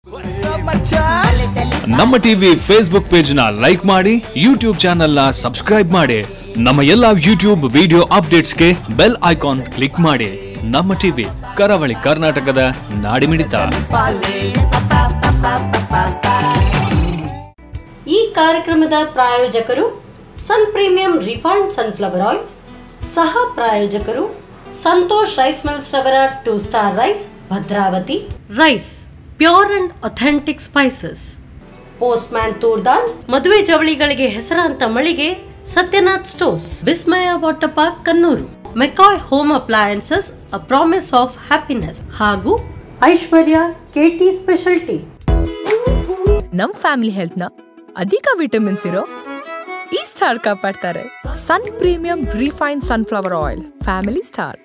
ನಮ್ಮ TV Facebook page ನ like ಮಾಡಿ ಯೂಟ್ಯೂಬ್ ಚಾನೆಲ್ ನ ಸಬ್ಸ್ಕ್ರೈಬ್ ಮಾಡಿ ನಮ್ಮ ಎಲ್ಲಾ ಯೂಟ್ಯೂಬ್ ವಿಡಿಯೋ ಅಪ್ಡೇಟ್ಸ್ಗೆ ಬೆಲ್ ಐಕಾನ್ ಕ್ಲಿಕ್ ಮಾಡಿ ನಮ್ಮ ಟಿವಿ ಕರಾವಳಿ ಕರ್ನಾಟಕದ ನಾಡಿಮಿಡಿತ ಈ ಕಾರ್ಯಕ್ರಮದ ಪ್ರಾಯೋಜಕರು Sun premium refined sunflower oil ಸಹ ಪ್ರಾಯೋಜಕರು ಸಂತೋಷ್ ರೈಸ್ ಮಿಲ್ಸ್ ರವರ two star rice Bhadravati rice pure and authentic spices postman toor dal ಮದುವೆ ಜವಳಿಗಳಿಗೆ ಹೆಸರಾಂತ ಮಳಿಗೆ Satyanath stores Vismaya water park Kannur McCoy home appliances a promise of happiness ಹಾಗೂ ಐಶ್ವರ್ಯ ಕೆಟಿ ಸ್ಪೆಷಾಲಿಟಿ ನಮ್ ಫ್ಯಾಮಿಲಿ ಹೆಲ್ತ್ ನ ಅಧಿಕ ವಿಟಮಿನ್ಸ್ ಇರೋ ಈ ಸ್ಟಾರ್ ಕಾಪಾಡ್ತಾರೆ Sun premium refine sunflower oil family star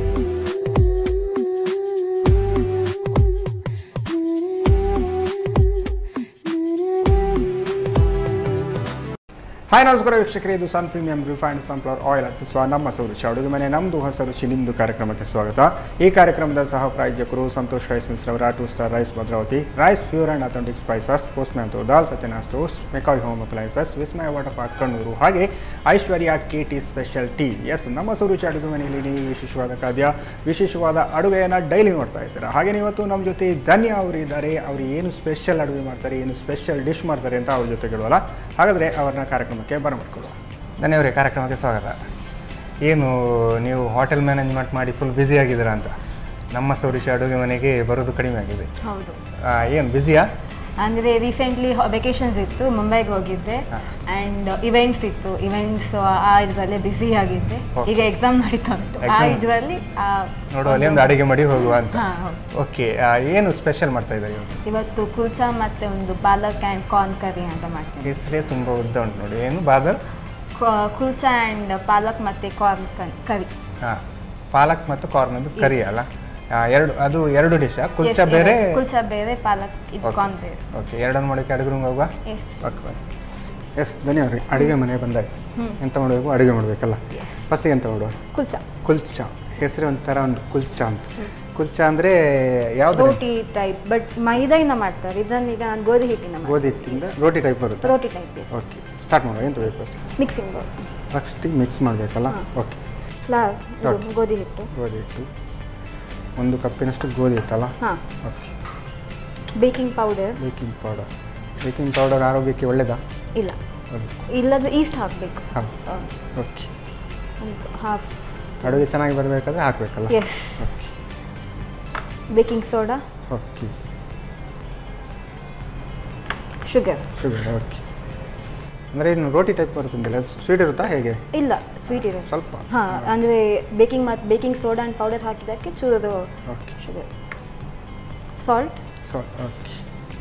hi ನಮಸ್ಕಾರ ವೀಕ್ಷಕರೇ ಇದು Sun premium refined sunflower oil ಅರ್ಪಿಸುವ ನಮ್ಮ ಸೌರುಚಿ ಅಡುಗೆ ಮನೆ ನಮ್ಮದು ಹೊಸ ರುಚಿ ನಿಮ್ಮದು ಕಾರ್ಯಕ್ರಮಕ್ಕೆ ಸ್ವಾಗತ ಈ ಕಾರ್ಯಕ್ರಮದ ಸಹ ಪ್ರಾಯೋಜಕರು ಸಂತೋಷ್ ರೈಸ್ ಮಿಲ್ಸ್ ರವರ two star rice Bhadravati rice pure and authentic spices postman dal Satyanath stores McCoy home appliances Vismaya water park Kannur ಹಾಗೆ Aishwarya K T specialties ನಮ್ಮ ಸೌರುಚಿ ಅಡುಗೆ ಮನೆಯಲ್ಲಿ ನೀವು ವಿಶೇಷವಾದ ಖಾದ್ಯ ವಿಶೇಷವಾದ ಅಡುಗೆಯನ್ನು ಡೈಲಿ ನೋಡ್ತಾ ಇದ್ದೀರಾ ಹಾಗೆ ಇವತ್ತು ನಮ್ಮ ಜೊತೆ ಧನ್ಯ ಅವರು ಇದ್ದಾರೆ ಅವರು ಏನು ಸ್ಪೆಷಲ್ ಅಡುಗೆ ಮಾಡ್ತಾರೆ ಏನು ಸ್ಪೆಷಲ್ ಡಿಶ್ ಮಾಡ್ತಾರೆ ಅಂತ ಅವ್ರ ಜೊತೆ ಕೇಳುವಲ್ಲ ಹಾಗಾದರೆ ಅವ್ರನ್ನ ಕಾರ್ಯಕ್ರಮಕ್ಕೆ ಬರಮಾಡ್ಕೊಳ್ಳುವ ಧನ್ಯವರೇ ಕಾರ್ಯಕ್ರಮಕ್ಕೆ ಸ್ವಾಗತ ಏನು ನೀವು ಹೋಟೆಲ್ ಮ್ಯಾನೇಜ್ಮೆಂಟ್ ಮಾಡಿ ಫುಲ್ ಬ್ಯುಸಿ ಆಗಿದ್ದೀರಾ ಅಂತ ನಮ್ಮ ಸೌರಿಷ ಅಡುಗೆ ಮನೆಗೆ ಬರೋದು ಕಡಿಮೆ ಆಗಿದೆ ಹೌದು ಆ, ಏನು ಬ್ಯುಸಿಯಾ ಅಂದರೆ ರೀಸೆಂಟ್ಲಿ ವೆಕೇಶನ್ಸ್ ಇತ್ತು ಮುಂಬೈಗೆ ಹೋಗಿದ್ದೆ ಹಾ. ಆ್ಯಂಡ್ ಇವೆಂಟ್ಸ್ ಇತ್ತು ಇವೆಂಟ್ಸ್ ಆ ಇದರಲ್ಲೇ ಬ್ಯುಸಿ ಆಗಿದ್ದೆ Okay. ಈಗ ಎಕ್ಸಾಮ್ ನಡೀತಾ ಉಂಟು ಆ Exam? ಇದರಲ್ಲಿ ನೋಡುವಲ್ಲಿ ಒಂದು ಅಡುಗೆ ಮಾಡಿ ಹೋಗುವ ಅಂತ ಹಾಂ ಹೌದು ಓಕೆ ಏನು ಸ್ಪೆಷಲ್ ಮಾಡ್ತಾ ಇದ್ದಾರೆ ಇವತ್ತು ಇವತ್ತು ಕುಲ್ಚಾ ಮತ್ತು ಒಂದು ಪಾಲಕ್ ಆ್ಯಂಡ್ ಕಾರ್ನ್ ಕರಿ ಅಂತ ಮಾಡ್ತೀನಿ ಹೆಸರೇ ತುಂಬ ಉದ್ದ ಉಂಟು ನೋಡಿ ಏನು ಬಾದರ್ ಕ- ಕುಲ್ಚಾ ಆ್ಯಂಡ್ ಪಾಲಕ್ ಮತ್ತು ಕಾರ್ನ್ ಕರಿ ಹಾಂ ಪಾಲಕ್ ಮತ್ತು ಕಾರ್ನದು ಕರಿ ಅಲ್ಲ ಆ, ಎರಡು ಅದು ಎರಡು ಡಿಶ್ ಕುಲ್ಚಾ Yes, ಬೇರೆ ಎರಡು. ಕುಲ್ಚಾ ಬೇರೆ ಪಾಲಕ್ ಇದು ಕಾರ್ನ್ ಬೇರೆ ಓಕೆ ಎರಡನ್ನು ಮಾಡೋಕ್ಕೆ ಅಡುಗೆ ರೂಮ್ ಹೋಗುವ ಎಸ್ ಓಕೆ ಎಸ್ ಧನ್ಯವಾದ ಅಡುಗೆ ಮನೆ ಬಂದಾಗ ಎಂತ ಮಾಡಬೇಕು ಅಡುಗೆ ಮಾಡಬೇಕಲ್ಲ ಫಸ್ಟಿಗೆ ಎಂತ ಮಾಡುವ ಕುಲ್ಚಾ ಕುಲ್ಚಾ ಹೆಸರು ಒಂಥರ ಒಂದು ಕುಲ್ಚಾ ಅಂತ ಕುಲ್ಚಾ ಅಂದರೆ ಯಾವುದು ರೋಟಿ ಟೈಪ್ ಬಟ್ ಮೈದಾಯಿಂದ ಮಾಡ್ತಾರೆ ಇದನ್ನ ಈಗ ನಾನು ಗೋಧಿ ಹಿಟ್ಟಿನ ಮಾಡ್ತೀನಿ. ಗೋಧಿ ಹಿಟ್ಟಿಂದ ರೋಟಿ ಟೈಪ್ ಬರುತ್ತೆ ರೋಟಿ ಟೈಪ್ ಓಕೆ ಸ್ಟಾರ್ಟ್ ಮಾಡುವ ಎಂತ ಬೇಕು ಮಿಕ್ಸಿಂಗ್ ಬೌಲ್ ಫಸ್ಟಿಗೆ ಮಿಕ್ಸ್ ಮಾಡಬೇಕಲ್ಲ ಓಕೆ ಫ್ಲವರ್ Okay. ಗೋಧಿ ಹಿಟ್ಟು ಗೋಧಿ ಹಿಟ್ಟು ಒಂದು ಕಪ್ಪಿನಷ್ಟು ಗೋಧಿ ಹಿಟ್ಟಲ್ಲ ಹಾಂ okay baking powder baking powder baking powder ಆರೋಗ್ಯಕ್ಕೆ ಒಳ್ಳೆಯದಾ ಇಲ್ಲ ಒಳ್ಳೆದು ಇಲ್ಲದ ಈಸ್ಟ್ ಹಾಕಬೇಕು ಹಾಂ ಓಕೆ ಹಾಫ್ ಅಡುಗೆ ಚೆನ್ನಾಗಿ ಬರಬೇಕಾದ್ರೆ ಹಾಕಬೇಕಲ್ಲ yes okay baking soda okay sugar sugar okay ಅಂದರೆ ಇನ್ನು ರೋಟಿ ಟೈಪ್ ಬರುತ್ತಂದಿಲ್ಲ ಅದು ಸ್ವೀಟ್ ಇರುತ್ತಾ ಹೇಗೆ ಇಲ್ಲ ಸ್ವೀಟ್ ಇದೆ ಸ್ವಲ್ಪ ಹಾಂ ಅಂದರೆ ಬೇಕಿಂಗ್ ಮತ್ತು ಬೇಕಿಂಗ್ ಸೋಡಾ ಆ್ಯಂಡ್ ಪೌಡರ್ ಹಾಕಿದ್ದಕ್ಕೆ ಚೂರದು okay sugar salt so okay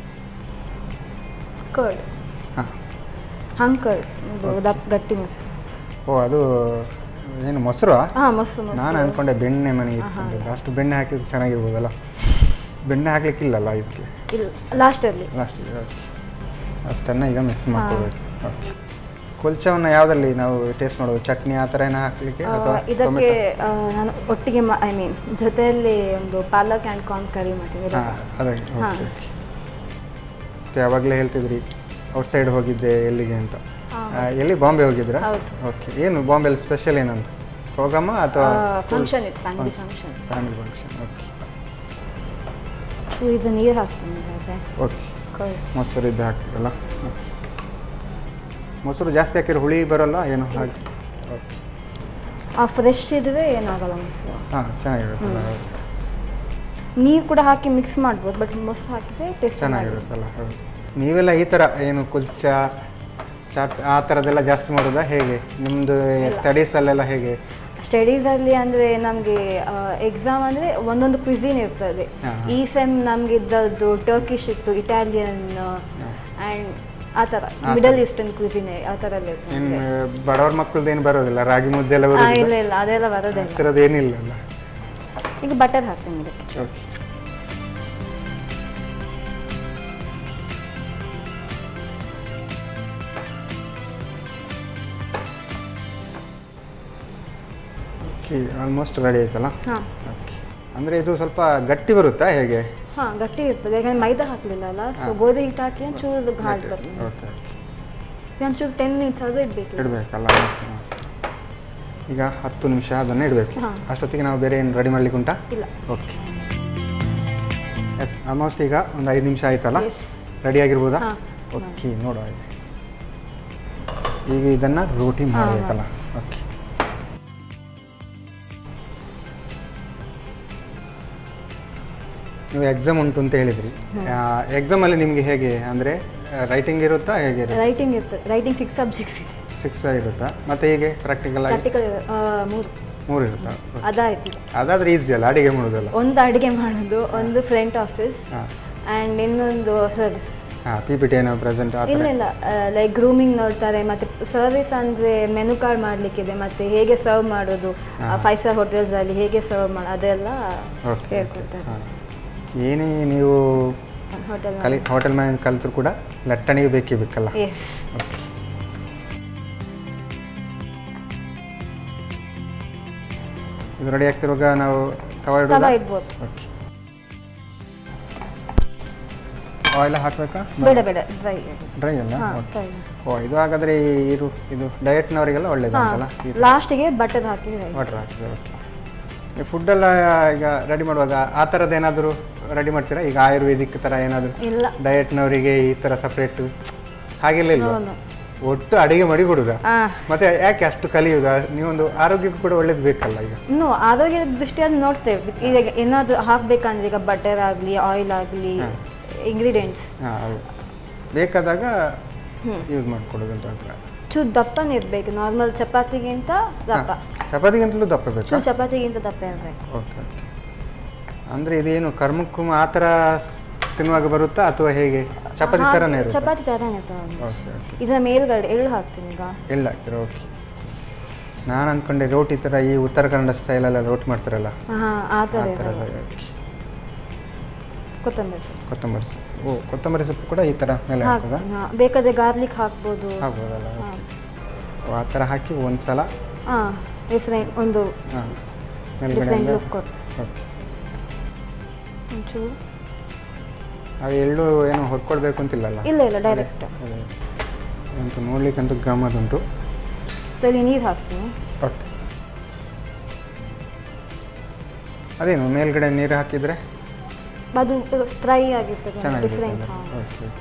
curd ಹಾಂ ಹಂಗೆ ಕರ್ಡ್ ಇದು ದಪ್ಪ ಗಟ್ಟಿ ಮೊಸರು ಓ ಅದು ಏನು ಮೊಸರು ಹಾಂ ಮೊಸರು ನಾನು ಮೊಸರು ಅನ್ಕೊಂಡೆ ಬೆಣ್ಣೆ ಮನೆಗೆ ಇಟ್ಕೊಂಡಿದ್ದೆ ಅಷ್ಟು ಬೆಣ್ಣೆ ಹಾಕಿದ್ರೆ ಚೆನ್ನಾಗಿರ್ಬೋದಲ್ಲ ಬೆಣ್ಣೆ ಹಾಕ್ಲಿಕ್ಕಿಲ್ಲಲ್ಲ ಇದಕ್ಕೆ ಇಲ್ಲ ಲಾಸ್ಟಲ್ಲಿ ಲಾಸ್ಟ್ ಅಷ್ಟನ್ನು ಈಗ ಮಿಕ್ಸ್ ಮಾಡ್ಕೋಬೇಕು ಓಕೆ ಕುಲ್ಚವನ್ನು ಯಾವುದಲ್ಲಿ ನಾವು ಟೇಸ್ಟ್ ಮಾಡೋದು ಚಟ್ನಿ ಆ ಥರ ಏನೋ ಹಾಕಲಿಕ್ಕೆ ಅಥವಾ ಇದಕ್ಕೆ ಆ, ನಾನು ಒಟ್ಟಿಗೆ ಐ ಮೀನ್ ಜೊತೆಯಲ್ಲಿ ಒಂದು ಪಾಲಕ್ ಆ್ಯಂಡ್ ಕಾರ್ನ್ ಕರಿ ಮಾಡ್ತೀನಿ ಹಾಂ ಅದೇ ಹಾ. ಓಕೆ ಓಕೆ ಮತ್ತೆ ಯಾವಾಗಲೇ ಹೇಳ್ತಿದ್ರಿ ಔಟ್ ಸೈಡ್ ಹೋಗಿದ್ದೆ ಎಲ್ಲಿಗೆ ಅಂತ ಆ, ಎಲ್ಲಿ ಬಾಂಬೆ ಹೋಗಿದ್ರಾ ಹೌದು. ಓಕೆ ಏನು ಬಾಂಬೆಲಿ ಸ್ಪೆಷಲ್ ಏನಂತ ಪ್ರೋಗ್ರಾಮ ಅಥವಾ ಫಂಕ್ಷನ್ ಇತ್ತು family function family function okay ಇದು ನೀರು ಹಾಕ್ತೀನಿ ಅದೇ ಓಕೆ ಕರ್ಡ್ ಮೊಸರು ಇದ್ದು ಹಾಕ್ತಿರಲ್ಲ ಮೊಸರು ಜಾಸ್ತಿ ಹಾಕಿದ್ರೆ ಹುಳಿ ಬರೋಲ್ಲ ಏನು ಹಾಗೆ ಓಕೆ ಆ ಫ್ರೆಶ್ ಇದ್ರೆ ಏನಾಗಲ್ಲ ಮೊಸರು ಹಾಂ ಚೆನ್ನಾಗಿರುತ್ತಲ್ಲ ಹೌದು. ನೀರು ಕೂಡ ಹಾಕಿ ಮಿಕ್ಸ್ ಮಾಡ್ಬೋದು ಬಟ್ ಮೊಸರು ಹಾಕಿದ್ರೆ ಟೇಸ್ಟ್ ಚೆನ್ನಾಗಿರುತ್ತಲ್ಲ ಹೌದು ನೀವೆಲ್ಲ ಈ ಥರ ಏನು ಕುಲ್ಚಾ ಚಾಟ್ ಆ ಥರದ್ದೆಲ್ಲ ಜಾಸ್ತಿ ಮಾಡೋದಾ ಹೇಗೆ ನಿಮ್ಮದು ಸ್ಟಡೀಸಲ್ಲೆಲ್ಲ ಹೇಗೆ ಸ್ಟಡೀಸಲ್ಲಿ ಅಂದರೆ ನಮಗೆ ಎಕ್ಸಾಮ್ ಅಂದರೆ ಒಂದೊಂದು ಕ್ವಿಸಿನ್ ಇರ್ತದೆ ಹಾ. ಈ ಸೆಮ್ ನಮ್ಗೆ ಇದ್ದದ್ದು ಟರ್ಕಿಶ್ ಇತ್ತು ಇಟಾಲಿಯನ್ ಆ್ಯಂಡ್ ಆ ಥರ ಮಿಡಲ್ ಈಸ್ಟರ್ನ್ ಕ್ವಿಸಿನ್ ಆ ಥರ ಎಲ್ಲ ಇರ್ತದೆ ನಿಮ್ಮ ಬಡವ್ರ ಮಕ್ಕಳದ್ದು ಏನು ಬರೋದಿಲ್ಲ ರಾಗಿ ಮುದ್ದೆ ಎಲ್ಲ ಆ, ಬರೋದಿಲ್ಲ ಇಲ್ಲ ಇಲ್ಲ ಅದೆಲ್ಲ ಆ ಬರೋದಿಲ್ಲ ಥರದ್ದು ಏನಿಲ್ಲ ಅಲ್ಲ ಈಗ ಬಟರ್ ಹಾಕ್ತೀನಿ ಇದಕ್ಕೆ ಓಕೆ ಓಕೆ ಆಲ್ಮೋಸ್ಟ್ ರೆಡಿ ಆಯ್ತಲ್ಲ ಹಾಂ ಓಕೆ ಅಂದರೆ ಇದು ಸ್ವಲ್ಪ ಗಟ್ಟಿ ಬರುತ್ತಾ ಹೇಗೆ ಹಾಂ ಗಟ್ಟಿ ಇರ್ತದೆ ಯಾಕಂದ್ರೆ ಮೈದಾ ಹಾಕಲಿಲ್ಲ ಅಲ್ಲ ಸೊ ಗೋಧಿ ಹಿಟ್ಟು ಹಾಕಿ ಒಂಚೂರು ಘಾಟ್ ಬರ್ತದೆ ಓಕೆ ಓಕೆ ಒಂಚೂರು ಟೆನ್ ಮಿನಿಟ್ಸ್ ಆದರೂ ಇಡಬೇಕು ಇಡಬೇಕಲ್ಲ ಈಗ ಹತ್ತು ನಿಮಿಷ ಅದನ್ನು ಇಡಬೇಕು ಹಾ. ಅಷ್ಟೊತ್ತಿಗೆ ನಾವು ಬೇರೆ ಏನು ರೆಡಿ ಮಾಡ್ಲಿಕ್ಕೆ ಉಂಟಾ ಇಲ್ಲ ಓಕೆ ಎಸ್ ಆಲ್ಮೋಸ್ಟ್ ಈಗ ಒಂದು ಐದು ನಿಮಿಷ ಆಯ್ತಲ್ಲ Yes. ರೆಡಿ ಆಗಿರ್ಬೋದಾ ಹಾ. ಓಕೆ ನೋಡುವ ಈಗ. ಈಗ ಇದನ್ನು ರೋಟಿ ಮಾಡಬೇಕಲ್ಲ ಓಕೆ ನೀವು ಎಕ್ಸಾಮ್ ಉಂಟು ಅಂತ ಹೇಳಿದ್ರಿ ಎಕ್ಸಾಮಲ್ಲಿ ನಿಮಗೆ ಹೇಗೆ ಅಂದರೆ ರೈಟಿಂಗ್ ಇರುತ್ತಾ ಹೇಗೆ ರೈಟಿಂಗ್ ಇರ್ತದೆ ರೈಟಿಂಗ್ ಸಿಕ್ಸ್ ಸಬ್ಜೆಕ್ಟ್ಸ್ ಇದೆ ಸಿಕ್ಸ್ ಇರುತ್ತಾ ಮತ್ತು ಹೇಗೆ ಪ್ರಾಕ್ಟಿಕಲ್ ಆಗಿ ಪ್ರಾಕ್ಟಿಕಲ್ ಮೂರು ಮೂರು ಇರುತ್ತಾ ಅದಾಯ್ತು ಈಗ. ಅದಾದ್ರೆ ಈಸಿ ಅಲ್ಲ ಅಡಿಗೆ ಮಾಡೋದಲ್ಲ ಒಂದು ಅಡುಗೆ ಮಾಡೋದು ಒಂದು ಫ್ರಂಟ್ ಆಫೀಸ್ ಹಾಂ ಆ್ಯಂಡ್ ಇನ್ನೊಂದು ಸರ್ವಿಸ್ ಹಾಂ ಪಿ ಪಿ ಟಿ ಏನೋ ಪ್ರೆಸೆಂಟ್ ಆ ಇಲ್ಲ ಥರ ಇಲ್ಲ ಲೈಕ್ ಗ್ರೂಮಿಂಗ್ ನೋಡ್ತಾರೆ ಮತ್ತೆ ಸರ್ವಿಸ್ ಅಂದರೆ ಮೆನು ಕಾರ್ಡ್ ಮಾಡಲಿಕ್ಕಿದೆ ಮತ್ತೆ ಹೇಗೆ ಸರ್ವ್ ಮಾಡೋದು ಫೈವ್ ಸ್ಟಾರ್ ಹೋಟೆಲ್ಸಲ್ಲಿ ಹೇಗೆ ಸರ್ವ್ ಮಾಡೋದು ಅದೆಲ್ಲ ಓಕೆ ಹೇಳ್ಕೊಡ್ತಾರೆ ಹಾಂ ಏನೇ ನೀವು ಹೋಟೆಲ್ ಕಲಿ ಹೋಟೆಲ್ ಮ್ಯಾನೇಜ್ ಕಲಿತರು ಕೂಡ ಲಟ್ಟಣಿಗೆ ಬೇಕೇ ಬೇಕಲ್ಲ ಎಸ್ ಓಕೆ ಇದು ರೆಡಿ ಆಗ್ತಿರುವಾಗ ನಾವು ತವ ತವ ಇಡೋದಾ ಇಡ್ಬೋದು ಓಕೆ ಆಯಿಲ್ ಹಾಕಬೇಕಾ ಬೇಡ ಬೇಡ ಡ್ರೈ ಡ್ರೈ ಅಲ್ಲ ಹಾಂ ಓಕೆ ಡ್ರೈ ಓ ಇದು ಹಾಗಾದರೆ ಇದು ಇದು ಡಯಟ್ನವರಿಗೆಲ್ಲ ಒಳ್ಳೇದಂತಲ್ಲ ಹಾಂ ಲಾಸ್ಟಿಗೆ ಬಟರ್ ಹಾಕಿ dry. ವಾಟರ್ ಹಾಕಿದೆ ಓಕೆ ಈ ಫುಡ್ಡೆಲ್ಲ ಈಗ ರೆಡಿ ಮಾಡುವಾಗ ಆ ಥರದ್ದು ಏನಾದರೂ ರೆಡಿ ಮಾಡ್ತೀರಾ ಈಗ ಆಯುರ್ವೇದಿಕ್ ಥರ ಏನಾದರೂ ಇಲ್ಲ ಡಯಟ್ನವರಿಗೆ ಈ ಥರ ಸಪ್ರೇಟು ಹಾಗೆಲ್ಲ ಇಲ್ಲ No, no. ಒಟ್ಟು ಅಡಿಗೆ ಮಾಡಿ ಕೊಡುದಾ ಹಾಂ ಮತ್ತೆ ಯಾಕೆ ಅಷ್ಟು ಕಲಿಯುವುದಾ ನೀವೊಂದು ಆರೋಗ್ಯಕ್ಕೂ ಕೂಡ ಒಳ್ಳೇದು ಬೇಕಲ್ಲ ಈಗ ಇನ್ನು ಆರೋಗ್ಯದ ದೃಷ್ಟಿಯಲ್ಲಿ ನೋಡ್ತೇವೆ ಈಗ ಏನಾದರೂ ಹಾಕ್ಬೇಕಂದ್ರೆ ಈಗ ಬಟರ್ ಆಗಲಿ ಆಯಿಲ್ ಆಗಲಿ ಇಂಗ್ರೀಡಿಯೆಂಟ್ಸ್ ಹಾಂ ಹೌದು ಬೇಕಾದಾಗ ಯೂಸ್ ಮಾಡಿಕೊಡೋದು ಅಂತ ಹತ್ರ ಚೂರು ದಪ್ಪನೇ ಇರಬೇಕು ನಾರ್ಮಲ್ ಚಪಾತಿಗಿಂತ ದಪ್ಪ ಚಪಾತಿಗಿಂತಲೂ ದಪ್ಪ ಬೇಕಾ ಚೂರು ಚಪಾತಿಗಿಂತ ದಪ್ಪ ಇರಬೇಕು ಓಕೆ ಓಕೆ ಅಂದರೆ ಇದೇನು ಕರ್ಮಕ್ಕುಮ ಆ ಥರ ತಿನ್ನುವಾಗ ಬರುತ್ತಾ ಅಥವಾ ಹೇಗೆ ಚಪಾತಿ ಥರನೇ ಇರುತ್ತೆ ಚಪಾತಿ ಥರನೇ ಇರ್ತದೆ ಓಕೆ ಓಕೆ ಇದರ ಮೇಲ್ಗಡೆ ಎಳ್ಳು ಹಾಕ್ತೀನಿ ಈಗ ಎಳ್ಳು ಹಾಕ್ತೀರಾ ಓಕೆ ನಾನು ಅಂದ್ಕೊಂಡೆ ರೋಟಿ ಥರ ಈ ಉತ್ತರ ಕನ್ನಡ ಸ್ಟೈಲೆಲ್ಲ ರೋಟಿ ಮಾಡ್ತಾರಲ್ಲ ಹಾಂ ಆ ಥರ ಆ ಥರ ಇರಲ್ಲ. ಓಕೆ ಕೊತ್ತಂಬರಿ ಸೊಪ್ಪು. ಕೊತ್ತಂಬರಿ ಸೊಪ್ಪು ಓ ಕೊತ್ತಂಬರಿ ಸೊಪ್ಪು ಕೂಡ ಈ ಥರ ಮೇಲೆ ಹಾಕೋದಾ ಹಾಕ್ತೀನಿ ಹಾಂ ಬೇಕಾದ್ರೆ ಗಾರ್ಲಿಕ್ ಹಾಕ್ಬೋದು ಆಗ್ಬೋದಲ್ಲ ಓಕೆ ಓ ಆ ಥರ ಹಾಕಿ ಒಂದು ಸಲ ಹಾಂ ಡಿಫ್ರೆಂಟ್ ಒಂದು ಹಾಂ ಡಿಫ್ರೆಂಟ್ ಮೇಲ್ಗಡೆಯಿಂದ ಲುಕ್ ಕೊಟ್ಟು ಓಕೆ ಒಂಚೂರು ಅದು ಎಳ್ಳು ಏನು ಹೊರ್ಕೊಳ್ಬೇಕು ಅಂತಿಲ್ಲಲ್ಲ ಇಲ್ಲ ಇಲ್ಲ ಡೈರೆಕ್ಟ್ ಅದೇ. ಅಂತ ನೋಡ್ಲಿಕ್ಕಂತೂ ಗಮ್ಮತ್ತುಂಟು ಸರಿ ನೀರು ಹಾಕ್ತೀನಿ ಓಕೆ ಅದೇನು ಮೇಲ್ಗಡೆ ನೀರು ಹಾಕಿದರೆ ಅದು ಫ್ರೈ ಆಗಿರ್ತದೆ ಡಿಫ್ರೆಂಟ್ ಚೆನ್ನಾಗಿರುತ್ತೆ ಓಕೆ ಓಕೆ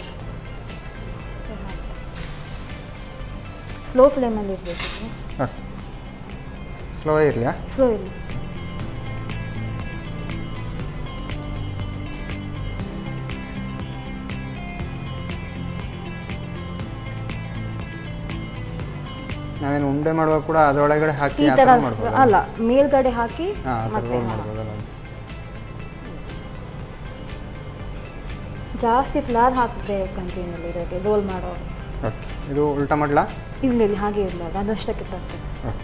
ಸ್ಲೋ ಫ್ಲೇಮಲ್ಲಿ ಇರಬೇಕು ಓಕೆ ಸ್ಲೋ ಇರಲಿಯಾ ಸ್ಲೋ ಇಲ್ಲ ನಾವೇನು ಉಂಡೆ ಮಾಡುವಾಗ ಕೂಡ ಅದರೊಳಗಡೆ ಹಾಕಿ ಈ ಆ ಥರ ಥರ ಮಾಡ್ಬೋದು ಅಲ್ಲ ಮೇಲ್ಗಡೆ ಹಾಕಿ ಹಾಂ ಆ ಥರ ಮತ್ತೆ ರೋಲ್ ಹಾ. ಮಾಡ್ಬೋದಲ್ಲ ಜಾಸ್ತಿ ಫ್ಲವರ್ ಹಾಕಬೇಕಂತೇನಿಲ್ಲ ಇದಕ್ಕೆ ರೋಲ್ ಮಾಡುವಾಗ ಓಕೆ ಇದು ಉಲ್ಟಾ ಮಾಡಲಾ ಇಲ್ಲ ಇಲ್ಲ ಹಾಗೆ ಇಲ್ಲ ಅದಷ್ಟಕ್ಕೆ ತರ್ತದೆ ಓಕೆ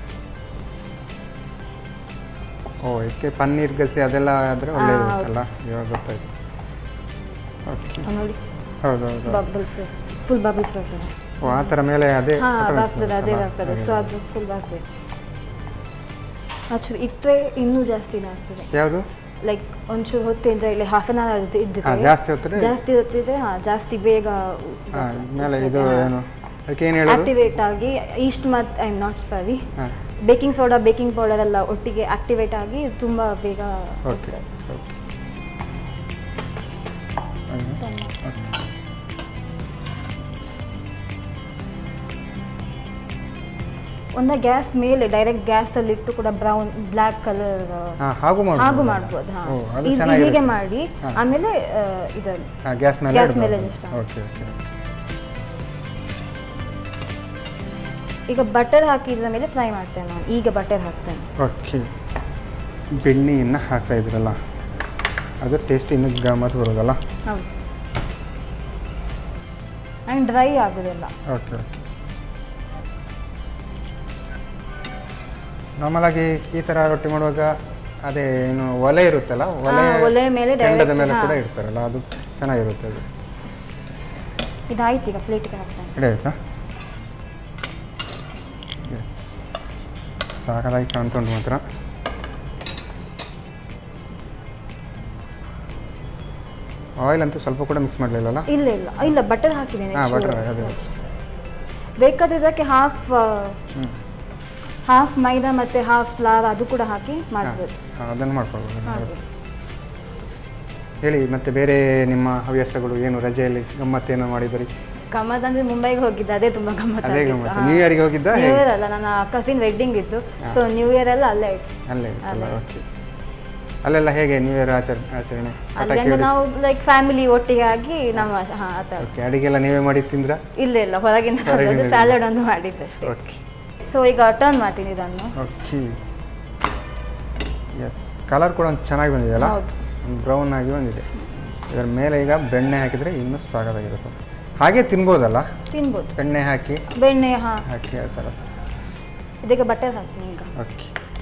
ಓ ಇದಕ್ಕೆ ಪನ್ನೀರ್ ಗಸಿ ಅದೆಲ್ಲ ಆದರೆ ಒಳ್ಳೆಯದಿರುತ್ತಲ್ಲ ಇವಾಗ ಗೊತ್ತಾಯ್ತು ಓಕೆ ನೋಡಿ ಹೌದು ಹೌದು ಬಬಲ್ಸ್ ಫುಲ್ ಬಬಲ್ಸ್ ಬರ್ತದೆ ಓ ಆ ಥರ ಮೇಲೆ ಅದೇ ಹಾಂ automatic ಬರ್ತದೆ ಅದೇ ಬರುತ್ತಲ್ಲ? ಬರ್ತದೆ ಸೊ ಅದು ಫುಲ್ ಬರ್ತದೆ ಆಕ್ಚುಲಿ ಇಟ್ಟರೆ ಇನ್ನೂ ಜಾಸ್ತಿನೇ ಆಗ್ತದೆ ಯಾವುದು ಲೈಕ್ ಒಂಚೂರು ಹೊತ್ತಿದ್ರೆ ಇಲ್ಲಿ ಹಾಫ್ ಅನ್ ಅವರ್ ಇದ್ದರೆ ಹಾಂ ಜಾಸ್ತಿ ಹೊತ್ತಿದ್ರೆ ಜಾಸ್ತಿ ಹೊತ್ತಿದ್ರೆ ಹಾಂ ಜಾಸ್ತಿ ಬೇಗ ಹಾಂ ಮೇಲೆ ಇದು ಏನು ಅದಕ್ಕೆ ಏನು ಹೇಳೋದು ಆಕ್ಟಿವೇಟ್ ಆಗಿ ಈಸ್ಟ್ ಮತ್ತು ಐ ನಾಟ್ ಸಾರಿ ಹಾಂ ಬೇಕಿಂಗ್ ಸೋಡಾ ಬೇಕಿಂಗ್ ಪೌಡರ್ ಎಲ್ಲ ಒಟ್ಟಿಗೆ ಆಕ್ಟಿವೇಟ್ ಆಗಿ ತುಂಬ ಬೇಗ ಓಕೆ ಓಕೆ ಒಂದು ಗ್ಯಾಸ್ ಮೇಲೆ ಡೈರೆಕ್ಟ್ ಗ್ಯಾಸಲ್ಲಿ ಇಟ್ಟು ಕೂಡ ಬ್ರೌನ್ ಬ್ಲ್ಯಾಕ್ ಕಲರ್ ಹಾಂ ಹಾಗೂ ಮಾಡ್ಬೋದು ಹಾಗೂ ಮಾಡ್ಬೋದು ಹಾಂ ಓ ಅದು ಹೀಗೆ ಚೆನ್ನಾಗಿರುತ್ತೆ ಮಾಡಿ ಆಮೇಲೆ ಆ, ಇದನ್ನು ಹಾಂ ಗ್ಯಾಸ್ ಮೇಲೆ ಗ್ಯಾಸ್ ಇಡ್ಬೋದು. ಮೇಲೆ just ಹಾಕಿ. ಓಕೆ ಓಕೆ ಈಗ ಬಟರ್ ಹಾಕಿದ್ರ ಮೇಲೆ ಫ್ರೈ ಮಾಡ್ತೇನೆ ನಾನು ಈಗ ಬಟರ್ ಹಾಕ್ತೇನೆ ಓಕೆ ಬೆಣ್ಣೆಯನ್ನು ಹಾಕ್ತಾ ಇದ್ರಲ್ಲ ಅದು ಟೇಸ್ಟ್ ಇನ್ನೂ ಗಮ್ಮತ್ತು ಬರೋದಲ್ಲ ಹೌದು ಆ್ಯಂಡ್ ಡ್ರೈ ಆಗೋದಿಲ್ಲ ಓಕೆ ಓಕೆ ನಾರ್ಮಲಾಗಿ ಈ ಥರ ರೊಟ್ಟಿ ಮಾಡುವಾಗ ಅದೇ ಏನು ಒಲೆ ಇರುತ್ತಲ್ಲ ಒಲೆ ಹಾ, ಒಲೆ ಮೇಲೆ ಕೆಂಡದ direct, ಮೇಲೆ ಹಾ. ಕೂಡ ಇಡ್ತಾರಲ್ಲ ಅದು ಚೆನ್ನಾಗಿರುತ್ತೆ ಅದು ಇದಾಯ್ತು ಈಗ ಪ್ಲೇಟಿಗೆ ಹಾಕ್ತೇನೆ ರೆಡಿ ಆಯ್ತಾ ಎಸ್ ಸಾಕಾಗಿ ಕಾಣ್ತುಂಟು ಮಾತ್ರ ಆಯಿಲ್ ಅಂತೂ ಸ್ವಲ್ಪ ಕೂಡ ಮಿಕ್ಸ್ ಮಾಡಲಿಲ್ಲಲ್ಲ ಇಲ್ಲ ಇಲ್ಲ ಇಲ್ಲ ಬಟರ್ ಹಾಕಿದ್ದೇನೆ ಹಾಂ ಚೂರು. ಬಟರ್ ಅದೇ ಬೇಕಾದ್ರೆ ಇದಕ್ಕೆ ಹಾಫ್ ಹಾಫ್ ಮೈದಾ ಮತ್ತೆ ಹಾಫ್ ಫ್ಲವರ್ ಅದು ಕೂಡ ಹಾಕಿ ಮಾಡ್ಬೋದು ಹಾಂ ಅದನ್ನು ಮಾಡ್ಕೊಳ್ಬೋದು ಮಾಡ್ಬೋದು. ಹೇಳಿ ಮತ್ತೆ ಬೇರೆ ನಿಮ್ಮ ಹವ್ಯಾಸಗಳು ಏನು ರಜೆಯಲ್ಲಿ ಗಮ್ಮತ್ತೇನೋ ಮಾಡಿದ್ರಿ ಗಮ್ಮತ್ ಅಂದ್ರೆ ಮುಂಬೈಗೆ ಹೋಗಿದ್ದೆ ಅದೇ ತುಂಬಾ ಗಮ್ಮತ್ ಅದೇ ಆಗಿತ್ತು. ಗಮ್ಮತ್ತು. ಹಾ. ನ್ಯೂ ಇಯರ್ಗೆ ಹೋಗಿದ್ದಾ ನ್ಯೂ ಹೇಗೆ? ಇಯರ್ ಅಲ್ಲ ನನ್ನ ಕಸಿನ್ ವೆಡ್ಡಿಂಗ್ ಇತ್ತು ಸೊ ನ್ಯೂ ಇಯರ್ ಎಲ್ಲ ಅಲ್ಲೇ ಆಯ್ತು ಅಲ್ಲೇ ಇತ್ತಲ್ಲ ಅಲ್ಲೇ. ಓಕೆ ಅಲ್ಲೆಲ್ಲ ಹೇಗೆ ನ್ಯೂ ಇಯರ್ ಆಚರಣೆ ಆಚರಣೆ ಅಲ್ಲಿ ಅಂದ್ರೆ ನಾವು ಲೈಕ್ ಫ್ಯಾಮಿಲಿ ಒಟ್ಟಿಗೆ ಆಗಿ ನಮ್ಮ ಹಾ ಆ ಥರ ಓಕೆ ಅಡಿಗೆಲ್ಲ ನೀವೇ ಮಾಡಿ ತಿಂದ್ರಾ ಇಲ್ಲ ಇಲ್ಲ ಹೊರಗಿಂದ ಹೊರಗಿಂದ ಸ್ಯಾಲಡ್ ಒಂದು ಮಾಡಿದ್ದೆ ಅಷ್ಟೇ ಓಕೆ ಸೊ ಈಗ ಟರ್ನ್ ಮಾಡ್ತೀನಿ ಇದನ್ನು ಓಕೆ ಎಸ್ ಕಲರ್ ಕೂಡ ಒಂದು ಚೆನ್ನಾಗಿ ಬಂದಿದೆಯಲ್ಲ ಹೌದು. ಒಂದು ಬ್ರೌನ್ ಆಗಿ ಬಂದಿದೆ ಇದರ ಮೇಲೆ ಈಗ ಬೆಣ್ಣೆ ಹಾಕಿದರೆ ಇನ್ನೂ ಸಾಗದಾಗಿರುತ್ತೆ ಹಾಗೆ ತಿನ್ಬೋದಲ್ಲ ತಿನ್ಬೋದು ಬೆಣ್ಣೆ ಹಾಕಿ ಬೆಣ್ಣೆ ಹಾ ಹಾಕಿ ಆ ಥರ ಇದಕ್ಕೆ ಬಟರ್ ಹಾಕ್ತೀನಿ ಈಗ ಓಕೆ